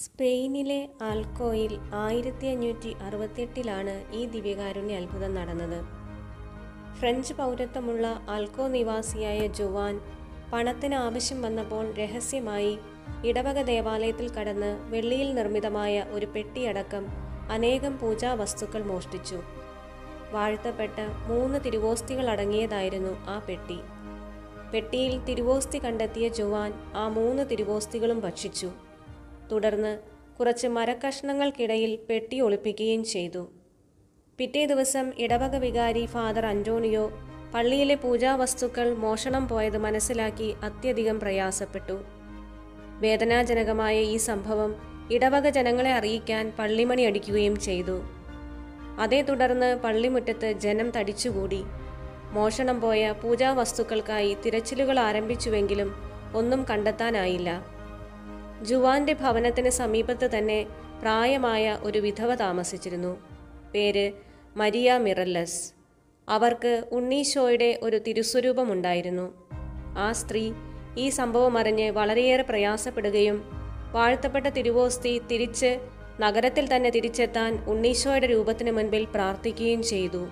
സ്പെയിനിലെ ആൽക്കോയിൽ ആയിരത്തി അഞ്ഞൂറ്റി അറുപത്തെട്ടിലാണ് ഈ ദിവ്യകാരുണ്യ അത്ഭുതം നടന്നത് ഫ്രഞ്ച് പൗരത്വമുള്ള ആൽക്കോ നിവാസിയായ ജുവാൻ പണത്തിന് ആവശ്യം വന്നപ്പോൾ രഹസ്യമായി ഇടവക ദേവാലയത്തിൽ കടന്ന് വെള്ളിയിൽ നിർമ്മിതമായ ഒരു പെട്ടിയടക്കം അനേകം പൂജാ വസ്തുക്കൾ മോഷ്ടിച്ചു വാഴ്ത്തപ്പെട്ട മൂന്ന് തിരുവോസ്തികൾ അടങ്ങിയതായിരുന്നു ആ പെട്ടി പെട്ടിയിൽ തിരുവോസ്തി കണ്ടെത്തിയ ജുവാൻ ആ മൂന്ന് തിരുവോസ്തികളും ഭക്ഷിച്ചു തുടർന്ന് കുറച്ച് മരക്കഷ്ണങ്ങൾക്കിടയിൽ പെട്ടി ഒളിപ്പിക്കുകയും ചെയ്തു പിറ്റേ ദിവസം ഇടവക വികാരി ഫാദർ അന്റോണിയോ പള്ളിയിലെ പൂജാവസ്തുക്കൾ മോഷണം പോയത് മനസ്സിലാക്കി അത്യധികം പ്രയാസപ്പെട്ടു വേദനാജനകമായ ഈ സംഭവം ഇടവക ജനങ്ങളെ അറിയിക്കാൻ പള്ളിമണി അടിക്കുകയും ചെയ്തു അതേ തുടർന്ന് പള്ളിമുറ്റത്ത് ജനം തടിച്ചുകൂടി മോഷണം പോയ പൂജാവസ്തുക്കൾക്കായി തിരച്ചിലുകൾ ആരംഭിച്ചുവെങ്കിലും ഒന്നും കണ്ടെത്താനായില്ല ജുവാന്റെ ഭവനത്തിന് സമീപത്ത് തന്നെ പ്രായമായ ഒരു വിധവ താമസിച്ചിരുന്നു പേര് മരിയ മിറല്ലസ് അവർക്ക് ഉണ്ണീശോയുടെ ഒരു തിരുസ്വരൂപമുണ്ടായിരുന്നു ആ സ്ത്രീ ഈ സംഭവം അറിഞ്ഞ് വളരെയേറെ പ്രയാസപ്പെടുകയും വാഴ്ത്തപ്പെട്ട തിരുവോസ്തി തിരിച്ച് നഗരത്തിൽ തന്നെ തിരിച്ചെത്താൻ ഉണ്ണീശോയുടെ രൂപത്തിന് മുൻപിൽ പ്രാർത്ഥിക്കുകയും ചെയ്തു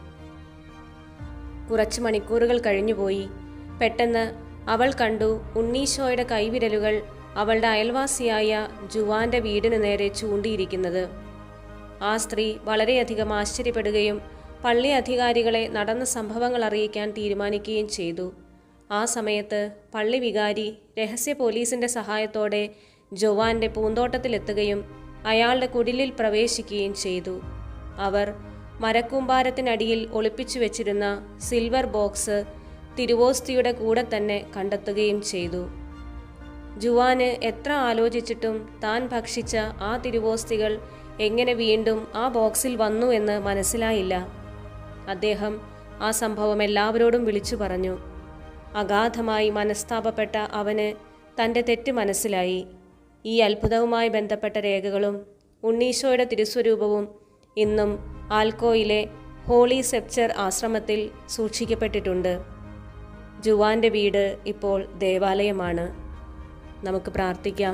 കുറച്ച് മണിക്കൂറുകൾ കഴിഞ്ഞുപോയി പെട്ടെന്ന് അവൾ കണ്ടു ഉണ്ണീശോയുടെ കൈവിരലുകൾ അവളുടെ അയൽവാസിയായ ജുവാന്റെ വീടിനു നേരെ ചൂണ്ടിയിരിക്കുന്നത് ആ സ്ത്രീ വളരെയധികം ആശ്ചര്യപ്പെടുകയും പള്ളി അധികാരികളെ നടന്ന സംഭവങ്ങൾ അറിയിക്കാൻ തീരുമാനിക്കുകയും ചെയ്തു ആ സമയത്ത് പള്ളി വികാരി രഹസ്യ പോലീസിന്റെ സഹായത്തോടെ ജോവാന്റെ പൂന്തോട്ടത്തിലെത്തുകയും അയാളുടെ കുടിലിൽ പ്രവേശിക്കുകയും ചെയ്തു അവർ മരക്കൂമ്പാരത്തിനടിയിൽ ഒളിപ്പിച്ചു വെച്ചിരുന്ന സിൽവർ ബോക്സ് തിരുവോസ്തിയുടെ കൂടെ തന്നെ കണ്ടെത്തുകയും ചെയ്തു ജുവാന് എത്ര ആലോചിച്ചിട്ടും താൻ ഭക്ഷിച്ച ആ തിരുവോസ്തികൾ എങ്ങനെ വീണ്ടും ആ ബോക്സിൽ വന്നു എന്ന് മനസ്സിലായില്ല അദ്ദേഹം ആ സംഭവം എല്ലാവരോടും വിളിച്ചു പറഞ്ഞു അഗാധമായി മനസ്താപപ്പെട്ട അവന് തൻ്റെ തെറ്റ് മനസ്സിലായി ഈ അത്ഭുതവുമായി ബന്ധപ്പെട്ട രേഖകളും ഉണ്ണീശോയുടെ തിരുസ്വരൂപവും ഇന്നും ആൽക്കോയിലെ ഹോളി സെപ്ചർ ആശ്രമത്തിൽ സൂക്ഷിക്കപ്പെട്ടിട്ടുണ്ട് ജുവാന്റെ വീട് ഇപ്പോൾ ദേവാലയമാണ് നമുക്ക് പ്രാർത്ഥിക്കാം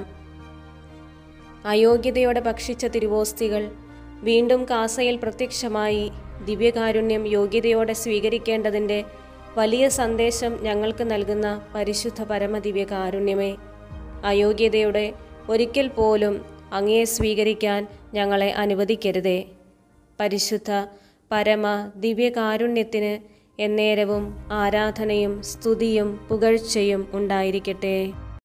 അയോഗ്യതയോടെ ഭക്ഷിച്ച തിരുവോസ്തികൾ വീണ്ടും കാസയിൽ പ്രത്യക്ഷമായി ദിവ്യകാരുണ്യം യോഗ്യതയോടെ സ്വീകരിക്കേണ്ടതിൻ്റെ വലിയ സന്ദേശം ഞങ്ങൾക്ക് നൽകുന്ന പരിശുദ്ധ പരമദിവ്യകാരുണ്യമേ അയോഗ്യതയുടെ ഒരിക്കൽ പോലും അങ്ങയെ സ്വീകരിക്കാൻ ഞങ്ങളെ അനുവദിക്കരുതേ പരിശുദ്ധ പരമ ദിവ്യകാരുണ്യത്തിന് എന്നേരവും ആരാധനയും സ്തുതിയും പുകഴ്ചയും ഉണ്ടായിരിക്കട്ടെ